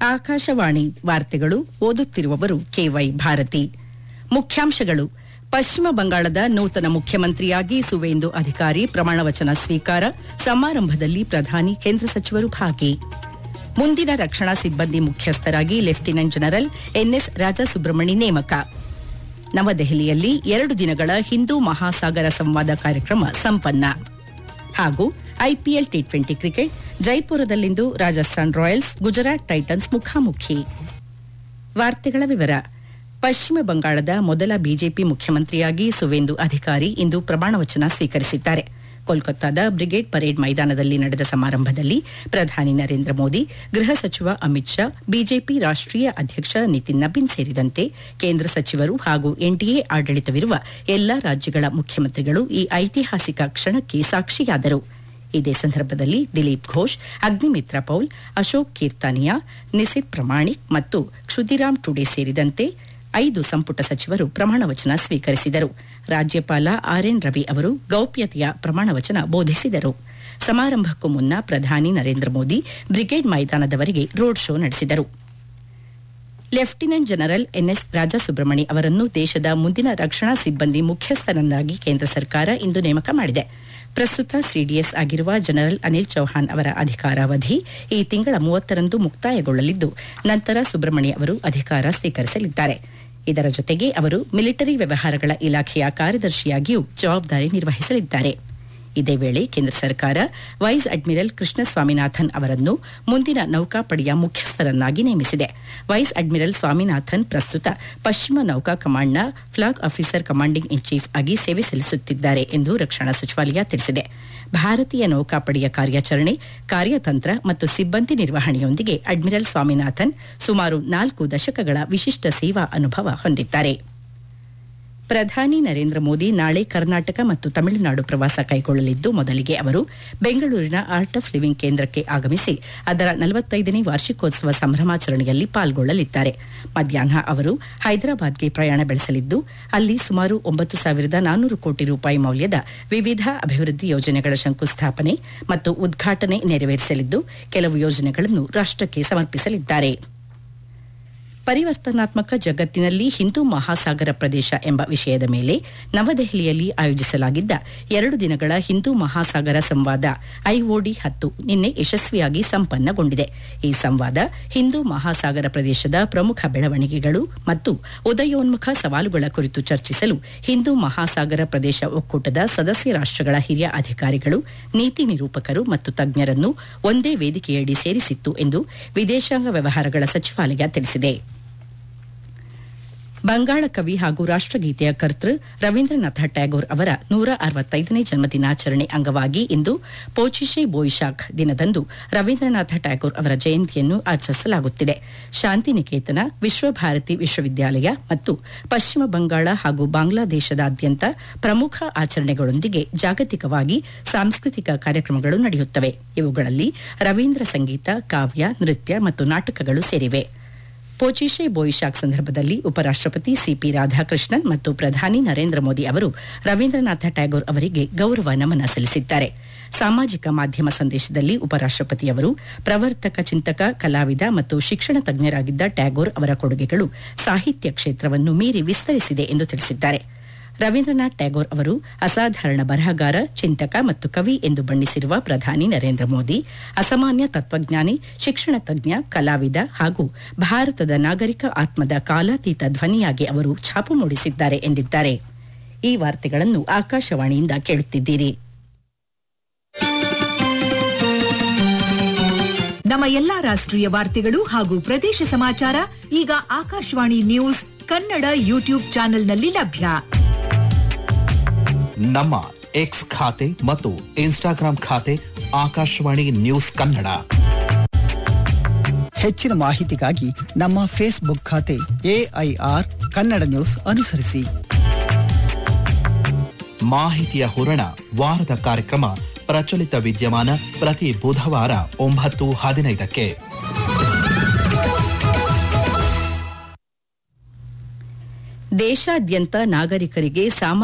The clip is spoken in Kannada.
ಆಕಾಶವಾಣಿ ವಾರ್ತೆಗಳು ಓದುತ್ತಿರುವವರು ಕೆವೈ ಭಾರತಿ ಮುಖ್ಯಾಂಶಗಳು ಪಶ್ಚಿಮ ಬಂಗಾಳದ ನೂತನ ಮುಖ್ಯಮಂತ್ರಿಯಾಗಿ ಸುವೇಂದು ಅಧಿಕಾರಿ ಪ್ರಮಾಣವಚನ ಸ್ವೀಕಾರ ಸಮಾರಂಭದಲ್ಲಿ ಪ್ರಧಾನಿ ಕೇಂದ್ರ ಸಚಿವರು ಭಾಗಿ ಮುಂದಿನ ರಕ್ಷಣಾ ಸಿಬ್ಬಂದಿ ಮುಖ್ಯಸ್ಥರಾಗಿ ಲೆಫ್ಟಿನೆಂಟ್ ಜನರಲ್ ಎನ್ಎಸ್ ರಾಜಸುಬ್ರಹ್ಮಣಿ ನೇಮಕ ನವದೆಹಲಿಯಲ್ಲಿ ಎರಡು ದಿನಗಳ ಹಿಂದೂ ಮಹಾಸಾಗರ ಸಂವಾದ ಕಾರ್ಯಕ್ರಮ ಸಂಪನ್ನ ಹಾಗೂ ಐಪಿಎಲ್ ಟಿ ಟ್ವೆಂಟಿ ಕ್ರಿಕೆಟ್ ಜೈಪುರದಲ್ಲಿಂದು ರಾಜಸ್ಥಾನ್ ರಾಯಲ್ಸ್ ಗುಜರಾತ್ ಟೈಟನ್ಸ್ ಮುಖಾಮುಖಿ ವಾರ್ತೆಗಳ ವಿವರ ಪಶ್ಚಿಮ ಬಂಗಾಳದ ಮೊದಲ ಬಿಜೆಪಿ ಮುಖ್ಯಮಂತ್ರಿಯಾಗಿ ಸುವೇಂದು ಅಧಿಕಾರಿ ಇಂದು ಪ್ರಮಾಣವಚನ ಸ್ವೀಕರಿಸಿದ್ದಾರೆ ಕೋಲ್ಕತ್ತಾದ ಬ್ರಿಗೇಡ್ ಪರೇಡ್ ಮೈದಾನದಲ್ಲಿ ನಡೆದ ಸಮಾರಂಭದಲ್ಲಿ ಪ್ರಧಾನಿ ನರೇಂದ್ರ ಮೋದಿ ಗೃಹ ಸಚಿವ ಅಮಿತ್ ಶಾ ಬಿಜೆಪಿ ರಾಷ್ಟೀಯ ಅಧ್ಯಕ್ಷ ನಿತಿನ್ ನಬೀನ್ ಸೇರಿದಂತೆ ಕೇಂದ್ರ ಸಚಿವರು ಹಾಗೂ ಎನ್ಡಿಎ ಆಡಳಿತವಿರುವ ಎಲ್ಲಾ ರಾಜ್ಯಗಳ ಮುಖ್ಯಮಂತ್ರಿಗಳು ಈ ಐತಿಹಾಸಿಕ ಕ್ಷಣಕ್ಕೆ ಸಾಕ್ಷಿಯಾದರು ಇದೇ ಸಂದರ್ಭದಲ್ಲಿ ದಿಲೀಪ್ ಘೋಷ್ ಅಗ್ನಿಮಿತ್ರ ಪೌಲ್ ಅಶೋಕ್ ಕೀರ್ತಾನಿಯಾ ನಿಸಿತ್ ಪ್ರಮಾಣಿಕ್ ಮತ್ತು ಕ್ಷುದಿರಾಮ್ ಟುಡೆ ಸೇರಿದಂತೆ ಐದು ಸಂಪುಟ ಸಚಿವರು ಪ್ರಮಾಣವಚನ ಸ್ವೀಕರಿಸಿದರು ರಾಜ್ಯಪಾಲ ಆರ್ಎನ್ ರವಿ ಅವರು ಗೌಪ್ಯತೆಯ ಪ್ರಮಾಣವಚನ ಬೋಧಿಸಿದರು ಸಮಾರಂಭಕ್ಕೂ ಮುನ್ನ ಪ್ರಧಾನಿ ನರೇಂದ್ರ ಮೋದಿ ಬ್ರಿಗೇಡ್ ಮೈದಾನದವರೆಗೆ ರೋಡ್ ಶೋ ನಡೆಸಿದರು ಲೆಫ್ಟಿನೆಂಟ್ ಜನರಲ್ ಎನ್ಎಸ್ ರಾಜಸುಬ್ರಹ್ಮಣಿ ಅವರನ್ನು ದೇಶದ ಮುಂದಿನ ರಕ್ಷಣಾ ಸಿಬ್ಬಂದಿ ಮುಖ್ಯಸ್ಥರನ್ನಾಗಿ ಕೇಂದ್ರ ಸರ್ಕಾರ ಇಂದು ನೇಮಕ ಮಾಡಿದೆ ಪ್ರಸ್ತುತ ಸಿಡಿಎಸ್ ಆಗಿರುವ ಜನರಲ್ ಅನಿಲ್ ಚೌಹಾಣ್ ಅವರ ಅಧಿಕಾರಾವಧಿ ಈ ತಿಂಗಳ ಮೂವತ್ತರಂದು ಮುಕ್ತಾಯಗೊಳ್ಳಲಿದ್ದು ನಂತರ ಸುಬ್ರಹ್ಮಣಿ ಅವರು ಅಧಿಕಾರ ಸ್ವೀಕರಿಸಲಿದ್ದಾರೆ ಇದರ ಜೊತೆಗೆ ಅವರು ಮಿಲಿಟರಿ ವ್ಯವಹಾರಗಳ ಇಲಾಖೆಯ ಕಾರ್ಯದರ್ಶಿಯಾಗಿಯೂ ಜವಾಬ್ದಾರಿ ನಿರ್ವಹಿಸಲಿದ್ದಾರೆ ಇದೇ ವೇಳೆ ಕೇಂದ್ರ ಸರ್ಕಾರ ವೈಸ್ ಅಡ್ಮಿರಲ್ ಕೃಷ್ಣ ಸ್ವಾಮಿನಾಥನ್ ಅವರನ್ನು ಮುಂದಿನ ನೌಕಾಪಡೆಯ ಮುಖ್ಯಸ್ಥರನ್ನಾಗಿ ನೇಮಿಸಿದೆ ವೈಸ್ ಅಡ್ಮಿರಲ್ ಸ್ವಾಮಿನಾಥನ್ ಪ್ರಸ್ತುತ ಪಶ್ಚಿಮ ನೌಕಾ ಕಮಾಂಡ್ನ flag officer commanding in chief ಆಗಿ ಸೇವೆ ಸಲ್ಲಿಸುತ್ತಿದ್ದಾರೆ ಎಂದು ರಕ್ಷಣಾ ಸಚಿವಾಲಯ ತಿಳಿಸಿದೆ ಭಾರತೀಯ ನೌಕಾಪಡೆಯ ಕಾರ್ಯಾಚರಣೆ ಕಾರ್ಯತಂತ್ರ ಮತ್ತು ಸಿಬ್ಬಂದಿ ನಿರ್ವಹಣೆಯೊಂದಿಗೆ ಅಡ್ಮಿರಲ್ ಸ್ವಾಮಿನಾಥನ್ ಸುಮಾರು ನಾಲ್ಕು ದಶಕಗಳ ವಿಶಿಷ್ಟ ಸೇವಾ ಅನುಭವ ಹೊಂದಿದ್ದಾರೆ ಪ್ರಧಾನಿ ನರೇಂದ್ರ ಮೋದಿ ನಾಳೆ ಕರ್ನಾಟಕ ಮತ್ತು ತಮಿಳುನಾಡು ಪ್ರವಾಸ ಕೈಗೊಳ್ಳಲಿದ್ದು ಮೊದಲಿಗೆ ಅವರು ಬೆಂಗಳೂರಿನ ಆರ್ಟ್ ಆಫ್ ಲಿವಿಂಗ್ ಕೇಂದ್ರಕ್ಕೆ ಆಗಮಿಸಿ ಅದರ ನಲವತ್ತೈದನೇ ವಾರ್ಷಿಕೋತ್ಸವ ಸಂಭ್ರಮಾಚರಣೆಯಲ್ಲಿ ಪಾಲ್ಗೊಳ್ಳಲಿದ್ದಾರೆ ಮಧ್ಯಾಹ್ನ ಅವರು ಹೈದರಾಬಾದ್ಗೆ ಪ್ರಯಾಣ ಬೆಳೆಸಲಿದ್ದು ಅಲ್ಲಿ ಸುಮಾರು ಒಂಬತ್ತು ಸಾವಿರದ ನಾನ್ನೂರು ಕೋಟಿ ರೂಪಾಯಿ ಮೌಲ್ಯದ ವಿವಿಧ ಅಭಿವೃದ್ಧಿ ಯೋಜನೆಗಳ ಶಂಕುಸ್ಥಾಪನೆ ಮತ್ತು ಉದ್ಘಾಟನೆ ನೆರವೇರಿಸಲಿದ್ದು ಕೆಲವು ಯೋಜನೆಗಳನ್ನು ರಾಷ್ಟಕ್ಕೆ ಸಮರ್ಪಿಸಲಿದ್ದಾರೆ ಪರಿವರ್ತನಾತ್ಮಕ ಜಗತ್ತಿನಲ್ಲಿ ಹಿಂದೂ ಮಹಾಸಾಗರ ಪ್ರದೇಶ ಎಂಬ ವಿಷಯದ ಮೇಲೆ ನವದೆಹಲಿಯಲ್ಲಿ ಆಯೋಜಿಸಲಾಗಿದ್ದ ಎರಡು ದಿನಗಳ ಹಿಂದೂ ಮಹಾಸಾಗರ ಸಂವಾದ ಐಒಡಿ ಹತ್ತು ನಿನ್ನೆ ಯಶಸ್ವಿಯಾಗಿ ಸಂಪನ್ನಗೊಂಡಿದೆ ಈ ಸಂವಾದ ಹಿಂದೂ ಮಹಾಸಾಗರ ಪ್ರದೇಶದ ಪ್ರಮುಖ ಬೆಳವಣಿಗೆಗಳು ಮತ್ತು ಉದಯೋನ್ಮುಖ ಸವಾಲುಗಳ ಕುರಿತು ಚರ್ಚಿಸಲು ಹಿಂದೂ ಮಹಾಸಾಗರ ಪ್ರದೇಶ ಒಕ್ಕೂಟದ ಸದಸ್ಯ ರಾಷ್ಟಗಳ ಹಿರಿಯ ಅಧಿಕಾರಿಗಳು ನೀತಿ ನಿರೂಪಕರು ಮತ್ತು ತಜ್ಞರನ್ನು ಒಂದೇ ವೇದಿಕೆಯಡಿ ಸೇರಿಸಿತ್ತು ಎಂದು ವಿದೇಶಾಂಗ ವ್ಯವಹಾರಗಳ ಸಚಿವಾಲಯ ತಿಳಿಸಿದೆ ಬಂಗಾಳ ಕವಿ ಹಾಗೂ ರಾಷ್ಟಗೀತೆಯ ಕರ್ತೃ ರವೀಂದ್ರನಾಥ ಟ್ಯಾಗೋರ್ ಅವರ ನೂರ ಅರವತ್ತೈದನೇ ಜನ್ಮದಿನಾಚರಣೆ ಅಂಗವಾಗಿ ಇಂದು ಪೋಚಿಶೆ ಬೋಯಿಶಾಖ್ ದಿನದಂದು ರವೀಂದ್ರನಾಥ ಟ್ಯಾಗೋರ್ ಅವರ ಜಯಂತಿಯನ್ನು ಆಚರಿಸಲಾಗುತ್ತಿದೆ ಶಾಂತಿನಿಕೇತನ ವಿಶ್ವಭಾರತಿ ವಿಶ್ವವಿದ್ಯಾಲಯ ಮತ್ತು ಪಶ್ಚಿಮ ಬಂಗಾಳ ಹಾಗೂ ಬಾಂಗ್ಲಾದೇಶದಾದ್ಯಂತ ಪ್ರಮುಖ ಆಚರಣೆಗಳೊಂದಿಗೆ ಜಾಗತಿಕವಾಗಿ ಸಾಂಸ್ಕೃತಿಕ ಕಾರ್ಯಕ್ರಮಗಳು ನಡೆಯುತ್ತವೆ ಇವುಗಳಲ್ಲಿ ರವೀಂದ್ರ ಸಂಗೀತ ಕಾವ್ಯ ನೃತ್ಯ ಮತ್ತು ನಾಟಕಗಳು ಸೇರಿವೆ ಪೋಚಿಶೆ ಬೋಯಿಶಾಕ್ ಸಂದರ್ಭದಲ್ಲಿ ಉಪರಾಷ್ಟಪತಿ ಸಿಪಿ ರಾಧಾಕೃಷ್ಣನ್ ಮತ್ತು ಪ್ರಧಾನಿ ನರೇಂದ್ರ ಮೋದಿ ಅವರು ರವೀಂದ್ರನಾಥ ಟ್ಯಾಗೋರ್ ಅವರಿಗೆ ಗೌರವ ನಮನ ಸಲ್ಲಿಸಿದ್ದಾರೆ ಸಾಮಾಜಿಕ ಮಾಧ್ಯಮ ಸಂದೇಶದಲ್ಲಿ ಉಪರಾಷ್ಟಪತಿಯವರು ಪ್ರವರ್ತಕ ಚಿಂತಕ ಕಲಾವಿದ ಮತ್ತು ಶಿಕ್ಷಣ ತಜ್ಞರಾಗಿದ್ದ ಟ್ಯಾಗೋರ್ ಅವರ ಕೊಡುಗೆಗಳು ಸಾಹಿತ್ಯ ಕ್ಷೇತ್ರವನ್ನು ಮೀರಿ ವಿಸ್ತರಿಸಿದೆ ಎಂದು ತಿಳಿಸಿದ್ದಾರೆ ರವೀಂದ್ರನಾಥ್ ಟ್ಯಾಗೋರ್ ಅವರು ಅಸಾಧಾರಣ ಬರಹಗಾರ ಚಿಂತಕ ಮತ್ತು ಕವಿ ಎಂದು ಬಣ್ಣಿಸಿರುವ ಪ್ರಧಾನಿ ನರೇಂದ್ರ ಮೋದಿ ಅಸಾಮಾನ್ಯ ತತ್ವಜ್ಞಾನಿ ಶಿಕ್ಷಣ ತಜ್ಞ ಕಲಾವಿದ ಹಾಗೂ ಭಾರತದ ನಾಗರಿಕ ಆತ್ಮದ ಕಾಲಾತೀತ ಧ್ವನಿಯಾಗಿ ಅವರು ಛಾಪು ಮೂಡಿಸಿದ್ದಾರೆ ಎಂದಿದ್ದಾರೆ ಈ ವಾರ್ತೆಗಳನ್ನು ಆಕಾಶವಾಣಿಯಿಂದ ಕೇಳುತ್ತಿದ್ದೀರಿ ನಮ್ಮ ಎಲ್ಲಾ ರಾಷ್ಟ್ರೀಯ ವಾರ್ತೆಗಳು ಹಾಗೂ ಪ್ರದೇಶ ಸಮಾಚಾರ ಈಗ ಆಕಾಶವಾಣಿ ನ್ಯೂಸ್ ಕನ್ನಡ ಯೂಟ್ಯೂಬ್ ಚಾನೆಲ್ನಲ್ಲಿ ಲಭ್ಯ ನಮ್ಮ ಎಕ್ಸ್ ಖಾತೆ ಮತ್ತು ಇನ್ಸ್ಟಾಗ್ರಾಂ ಖಾತೆ ಆಕಾಶವಾಣಿ ನ್ಯೂಸ್ ಕನ್ನಡ ಹೆಚ್ಚಿನ ಮಾಹಿತಿಗಾಗಿ ನಮ್ಮ ಫೇಸ್ಬುಕ್ ಖಾತೆ ಎಐಆರ್ ಕನ್ನಡ ನ್ಯೂಸ್ ಅನುಸರಿಸಿ ಮಾಹಿತಿಯ ಹೂರಣ ವಾರದ ಕಾರ್ಯಕ್ರಮ ಪ್ರಚಲಿತ ವಿದ್ಯಮಾನ ಪ್ರತಿ ಬುಧವಾರ ಒಂಬತ್ತು ಹದಿನೈದಕ್ಕೆ ದೇಶಾದ್ಯಂತ ನಾಗರಿಕರಿಗೆ ಸಾಮಾನ್ಯ